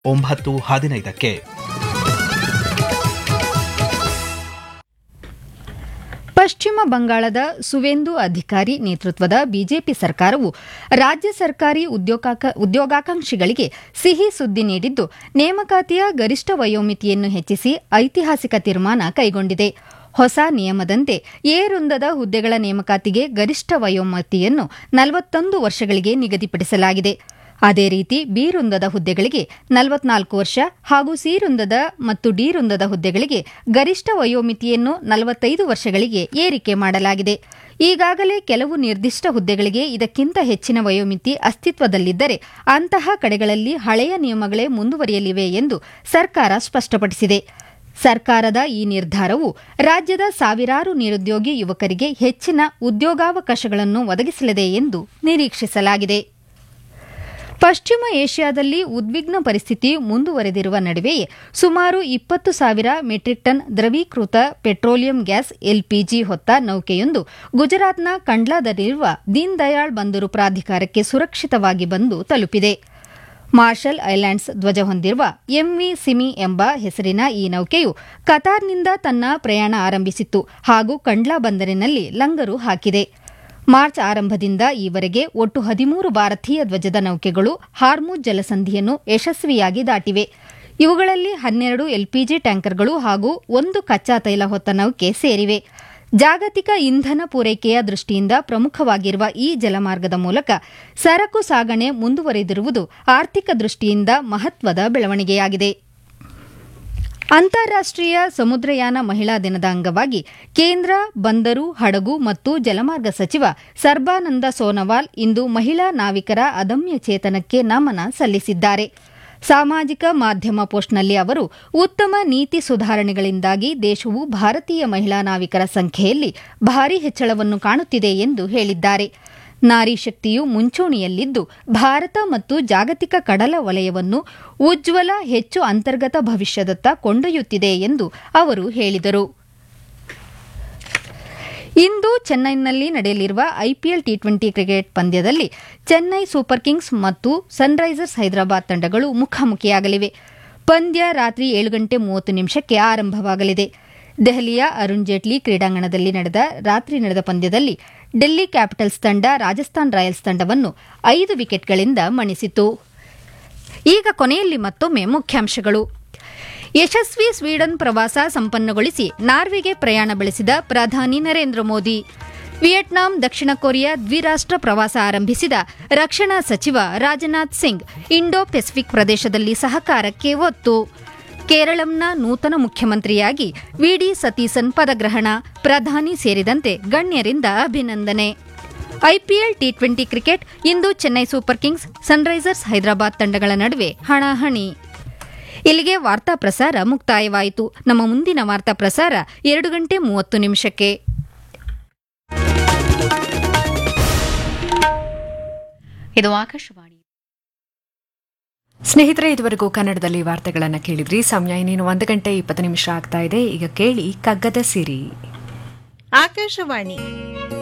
ಒಂಬತ್ತು ಹದಿನೈದಕ್ಕೆ ಪಶ್ಚಿಮ ಬಂಗಾಳದ ಸುವೇಂದು ಅಧಿಕಾರಿ ನೇತೃತ್ವದ ಬಿಜೆಪಿ ಸರ್ಕಾರವು ರಾಜ್ಯ ಸರ್ಕಾರಿ ಉದ್ಯೋಗಾಕ- ಉದ್ಯೋಗಾಕಾಂಕ್ಷಿಗಳಿಗೆ ಸಿಹಿ ಸುದ್ದಿ ನೀಡಿದ್ದು ನೇಮಕಾತಿಯ ಗರಿಷ್ಠ ವಯೋಮಿತಿಯನ್ನು ಹೆಚ್ಚಿಸಿ ಐತಿಹಾಸಿಕ ತೀರ್ಮಾನ ಕೈಗೊಂಡಿದೆ ಹೊಸ ನಿಯಮದಂತೆ ಎ ವೃಂದದ ಹುದ್ದೆಗಳ ನೇಮಕಾತಿಗೆ ಗರಿಷ್ಠ ವಯೋಮಿತಿಯನ್ನು ನಲವತ್ತೊಂದು ವರ್ಷಗಳಿಗೆ ನಿಗದಿಪಡಿಸಲಾಗಿದೆ ಅದೇ ರೀತಿ ಬಿ ವೃಂದದ ಹುದ್ದೆಗಳಿಗೆ ನಲವತ್ನಾಲ್ಕು ವರ್ಷ ಹಾಗೂ ಸಿ ವೃಂದದ ಮತ್ತು ಡಿ ವೃಂದದ ಹುದ್ದೆಗಳಿಗೆ ಗರಿಷ್ಠ ವಯೋಮಿತಿಯನ್ನು ನಲವತ್ತೈದು ವರ್ಷಗಳಿಗೆ ಏರಿಕೆ ಮಾಡಲಾಗಿದೆ ಈಗಾಗಲೇ ಕೆಲವು ನಿರ್ದಿಷ್ಟ ಹುದ್ದೆಗಳಿಗೆ ಇದಕ್ಕಿಂತ ಹೆಚ್ಚಿನ ವಯೋಮಿತಿ ಅಸ್ತಿತ್ವದಲ್ಲಿದ್ದರೆ ಅಂತಹ ಕಡೆಗಳಲ್ಲಿ ಹಳೆಯ ನಿಯಮಗಳೇ ಮುಂದುವರಿಯಲಿವೆ ಎಂದು ಸರ್ಕಾರ ಸ್ಪಷ್ಟಪಡಿಸಿದೆ ಸರ್ಕಾರದ ಈ ನಿರ್ಧಾರವು ರಾಜ್ಯದ ಸಾವಿರಾರು ನಿರುದ್ಯೋಗಿ ಯುವಕರಿಗೆ ಹೆಚ್ಚಿನ ಉದ್ಯೋಗಾವಕಾಶಗಳನ್ನು ಒದಗಿಸಲಿದೆ ಎಂದು ನಿರೀಕ್ಷಿಸಲಾಗಿದೆ ಪಶ್ಚಿಮ ಏಷ್ಯಾದಲ್ಲಿ ಉದ್ವಿಗ್ನ ಪರಿಸ್ಥಿತಿ ಮುಂದುವರೆದಿರುವ ನಡುವೆಯೇ ಸುಮಾರು ಇಪ್ಪತ್ತು ಸಾವಿರ ಮೆಟ್ರಿಕ್ ಟನ್ ದ್ರವೀಕೃತ ಪೆಟ್ರೋಲಿಯಂ ಗ್ಯಾಸ್ ಎಲ್ಪಿಜಿ ಹೊತ್ತ ನೌಕೆಯೊಂದು ಗುಜರಾತ್ನ ಕಂಡ್ಲಾದಲ್ಲಿರುವ ದೀನ್ ದಯಾಳ್ ಬಂದರು ಪ್ರಾಧಿಕಾರಕ್ಕೆ ಸುರಕ್ಷಿತವಾಗಿ ಬಂದು ತಲುಪಿದೆ ಮಾರ್ಷಲ್ ಐಲ್ಯಾಂಡ್ಸ್ ಧ್ವಜ ಹೊಂದಿರುವ ಎಂವಿ ಸಿಮಿ ಎಂಬ ಹೆಸರಿನ ಈ ನೌಕೆಯು ಕತಾರ್ನಿಂದ ತನ್ನ ಪ್ರಯಾಣ ಆರಂಭಿಸಿತ್ತು ಹಾಗೂ ಕಂಡ್ಲಾ ಬಂದರಿನಲ್ಲಿ ಲಂಗರು ಹಾಕಿದೆ ಮಾರ್ಚ್ ಆರಂಭದಿಂದ ಈವರೆಗೆ ಒಟ್ಟು ಹದಿಮೂರು ಭಾರತೀಯ ಧ್ವಜದ ನೌಕೆಗಳು ಹಾರ್ಮುಜ್ ಜಲಸಂಧಿಯನ್ನು ಯಶಸ್ವಿಯಾಗಿ ದಾಟಿವೆ ಇವುಗಳಲ್ಲಿ ಹನ್ನೆರಡು ಎಲ್ಪಿಜಿ ಟ್ಯಾಂಕರ್ಗಳು ಹಾಗೂ ಒಂದು ಕಚ್ಚಾ ತೈಲ ಹೊತ್ತ ನೌಕೆ ಸೇರಿವೆ ಜಾಗತಿಕ ಇಂಧನ ಪೂರೈಕೆಯ ದೃಷ್ಟಿಯಿಂದ ಪ್ರಮುಖವಾಗಿರುವ ಈ ಜಲಮಾರ್ಗದ ಮೂಲಕ ಸರಕು ಸಾಗಣೆ ಮುಂದುವರೆದಿರುವುದು ಆರ್ಥಿಕ ದೃಷ್ಟಿಯಿಂದ ಮಹತ್ವದ ಬೆಳವಣಿಗೆಯಾಗಿದೆ ಅಂತಾರಾಷ್ಟೀಯ ಸಮುದ್ರಯಾನ ಮಹಿಳಾ ದಿನದ ಅಂಗವಾಗಿ ಕೇಂದ್ರ ಬಂದರು ಹಡಗು ಮತ್ತು ಜಲಮಾರ್ಗ ಸಚಿವ ಸರ್ಬಾನಂದ ಸೋನೋವಾಲ್ ಇಂದು ಮಹಿಳಾ ನಾವಿಕರ ಅದಮ್ಯ ಚೇತನಕ್ಕೆ ನಮನ ಸಲ್ಲಿಸಿದ್ದಾರೆ ಸಾಮಾಜಿಕ ಮಾಧ್ಯಮ ಪೋಸ್ಟ್ನಲ್ಲಿ ಅವರು ಉತ್ತಮ ನೀತಿ ಸುಧಾರಣೆಗಳಿಂದಾಗಿ ದೇಶವು ಭಾರತೀಯ ಮಹಿಳಾ ನಾವಿಕರ ಸಂಖ್ಯೆಯಲ್ಲಿ ಭಾರೀ ಹೆಚ್ಚಳವನ್ನು ಕಾಣುತ್ತಿದೆ ಎಂದು ಹೇಳಿದ್ದಾರೆ ನಾರಿ ಶಕ್ತಿಯು ಮುಂಚೂಣಿಯಲ್ಲಿದ್ದು ಭಾರತ ಮತ್ತು ಜಾಗತಿಕ ಕಡಲ ವಲಯವನ್ನು ಉಜ್ವಲ ಹೆಚ್ಚು ಅಂತರ್ಗತ ಭವಿಷ್ಯದತ್ತ ಕೊಂಡೊಯ್ಯುತ್ತಿದೆ ಎಂದು ಅವರು ಹೇಳಿದರು ಇಂದು ಚೆನ್ನೈನಲ್ಲಿ ನಡೆಯಲಿರುವ ಐಪಿಎಲ್ ಟಿ ಟ್ವೆಂಟಿ ಕ್ರಿಕೆಟ್ ಪಂದ್ಯದಲ್ಲಿ ಚೆನ್ನೈ ಸೂಪರ್ ಕಿಂಗ್ಸ್ ಮತ್ತು ಸನ್ರೈಸರ್ಸ್ ಹೈದರಾಬಾದ್ ತಂಡಗಳು ಮುಖಾಮುಖಿಯಾಗಲಿವೆ ಪಂದ್ಯ ರಾತ್ರಿ ಏಳು ಗಂಟೆ ಮೂವತ್ತು ನಿಮಿಷಕ್ಕೆ ಆರಂಭವಾಗಲಿದೆ ದೆಹಲಿಯ ಅರುಣ್ ಜೇಟ್ಲಿ ಕ್ರೀಡಾಂಗಣದಲ್ಲಿ ನಡೆದ ರಾತ್ರಿ ನಡೆದ ಪಂದ್ಯದಲ್ಲಿ ಡೆಲ್ಲಿ ಕ್ಯಾಪಿಟಲ್ಸ್ ತಂಡ ರಾಜಸ್ಥಾನ್ ರಾಯಲ್ಸ್ ತಂಡವನ್ನು ಐದು ವಿಕೆಟ್ಗಳಿಂದ ಮಣಿಸಿತು ಈಗ ಕೊನೆಯಲ್ಲಿ ಮತ್ತೊಮ್ಮೆ ಮುಖ್ಯಾಂಶಗಳು ಯಶಸ್ವಿ ಸ್ವೀಡನ್ ಪ್ರವಾಸ ಸಂಪನ್ನಗೊಳಿಸಿ ನಾರ್ವೆಗೆ ಪ್ರಯಾಣ ಬೆಳೆಸಿದ ಪ್ರಧಾನಿ ನರೇಂದ್ರ ಮೋದಿ ವಿಯೆಟ್ನಾಂ ದಕ್ಷಿಣ ಕೊರಿಯಾ ದ್ವಿರಾಷ್ಟ್ರ ಪ್ರವಾಸ ಆರಂಭಿಸಿದ ರಕ್ಷಣಾ ಸಚಿವ ರಾಜನಾಥ್ ಸಿಂಗ್ ಇಂಡೋ ಪೆಸಿಫಿಕ್ ಪ್ರದೇಶದಲ್ಲಿ ಸಹಕಾರಕ್ಕೆ ಒತ್ತು ಕೇರಳಂನ ನೂತನ ಮುಖ್ಯಮಂತ್ರಿಯಾಗಿ ವಿಡಿ ಸತೀಸನ್ ಪದಗ್ರಹಣ ಪ್ರಧಾನಿ ಸೇರಿದಂತೆ ಗಣ್ಯರಿಂದ ಅಭಿನಂದನೆ ಐಪಿಎಲ್ ಟಿ ಟ್ವೆಂಟಿ ಕ್ರಿಕೆಟ್ ಇಂದು Chennai Super Kings Sunrisers Hyderabad ತಂಡಗಳ ನಡುವೆ ಹಣಾಹಣಿ ಇಲ್ಲಿಗೆ ವಾರ್ತಾ ಪ್ರಸಾರ ಮುಕ್ತಾಯವಾಯಿತು ನಮ್ಮ ಮುಂದಿನ ವಾರ್ತಾ ಪ್ರಸಾರ ಎರಡು ಗಂಟೆ ಮೂವತ್ತು ನಿಮಿಷಕ್ಕೆ ಇದು ಆಕಾಶವಾಣಿ ಸ್ನೇಹಿತರೆ ಇದುವರೆಗೂ ಕನ್ನಡದಲ್ಲಿ ವಾರ್ತೆಗಳನ್ನು ಕೇಳಿದ್ರಿ ಸಮಯ ಇನ್ನೇನು ಒಂದು ಗಂಟೆ ಇಪ್ಪತ್ತು ನಿಮಿಷ ಆಗ್ತಾ ಇದೆ ಈಗ ಕೇಳಿ ಕಗ್ಗದ ಸಿರಿ ಆಕಾಶವಾಣಿ